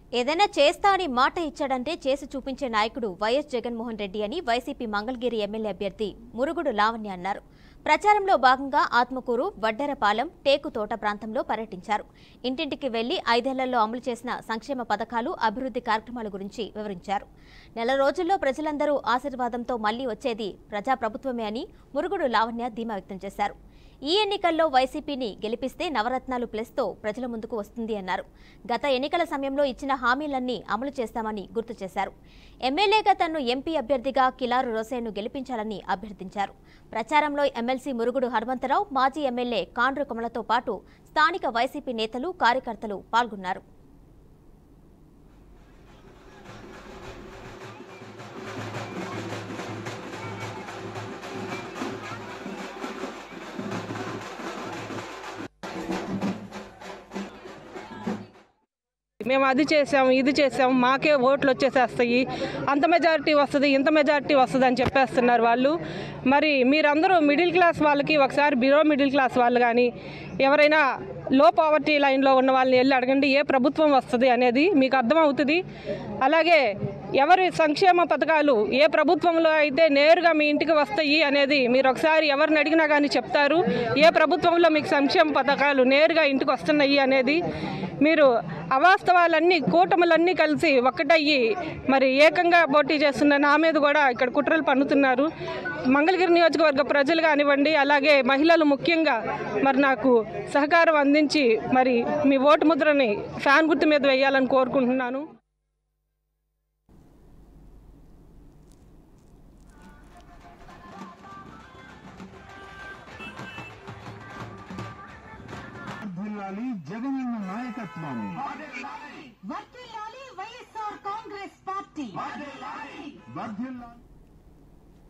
ఏదైనా చేస్తా అని మాట ఇచ్చాడంటే చేసి చూపించే నాయకుడు వైఎస్ జగన్మోహన్ రెడ్డి అని వైసీపీ మంగళగిరి ఎమ్మెల్యే అభ్యర్థి మురుగుడు లావణ్య అన్నారు ప్రచారంలో భాగంగా ఆత్మకూరు వడ్డెరపాలెం టేకుతోట ప్రాంతంలో పర్యటించారు ఇంటింటికి వెళ్లి ఐదేళ్లలో అమలు చేసిన సంక్షేమ పథకాలు అభివృద్ధి కార్యక్రమాల గురించి వివరించారు నెల రోజుల్లో ప్రజలందరూ ఆశీర్వాదంతో మళ్లీ వచ్చేది ప్రజాప్రభుత్వమే అని మురుగుడు లావణ్య ధీమా వ్యక్తం చేశారు ఈ ఎన్నికల్లో వైసీపీని గెలిపిస్తే నవరత్నాలు ప్లస్తో ప్రజల ముందుకు వస్తుంది అన్నారు గత ఎన్నికల సమయంలో ఇచ్చిన హామీలన్నీ అమలు చేస్తామని గుర్తు చేశారు ఎమ్మెల్యేగా తన్ను ఎంపీ అభ్యర్థిగా కిలారు రోసేను గెలిపించాలని అభ్యర్థించారు ప్రచారంలో ఎమ్మెల్సీ మురుగుడు హనుమంతరావు మాజీ ఎమ్మెల్యే కాండ్రు కమలతో పాటు స్థానిక వైసీపీ నేతలు కార్యకర్తలు పాల్గొన్నారు మేము అది చేసాం ఇది చేసాం మాకే ఓట్లు వచ్చేసేస్తాయి అంత మెజారిటీ వస్తుంది ఇంత మెజారిటీ వస్తుంది అని చెప్పేస్తున్నారు వాళ్ళు మరి మీరందరూ మిడిల్ క్లాస్ వాళ్ళకి ఒకసారి బిలో మిడిల్ క్లాస్ వాళ్ళు కానీ ఎవరైనా లో పావర్టీ లైన్లో ఉన్న వాళ్ళని వెళ్ళి అడగండి ఏ ప్రభుత్వం వస్తుంది అనేది మీకు అర్థమవుతుంది అలాగే ఎవరి సంక్షేమ పథకాలు ఏ ప్రభుత్వంలో అయితే నేరుగా మీ ఇంటికి వస్తాయి అనేది మీరు ఒకసారి ఎవరిని అడిగినా కానీ చెప్తారు ఏ ప్రభుత్వంలో మీకు సంక్షేమ పథకాలు నేరుగా ఇంటికి వస్తున్నాయి అనేది మీరు అవాస్తవాలన్నీ కూటములన్నీ కలిసి ఒక్కటయ్యి మరి ఏకంగా పోటీ చేస్తున్న నా మీద కూడా ఇక్కడ కుట్రలు పన్నుతున్నారు మంగళగిరి నియోజకవర్గ ప్రజలు కానివ్వండి అలాగే మహిళలు ముఖ్యంగా మరి నాకు సహకారం అందించి మరి మీ ఓటు ముద్రని ఫ్యాన్ గుర్తు మీద వేయాలని కోరుకుంటున్నాను వర్ధిల్లాలి జగనన్న నాయకత్వం వర్ధిల్లాలి వైఎస్ఆర్ కాంగ్రెస్ పార్టీ వర్ధిల్లాలి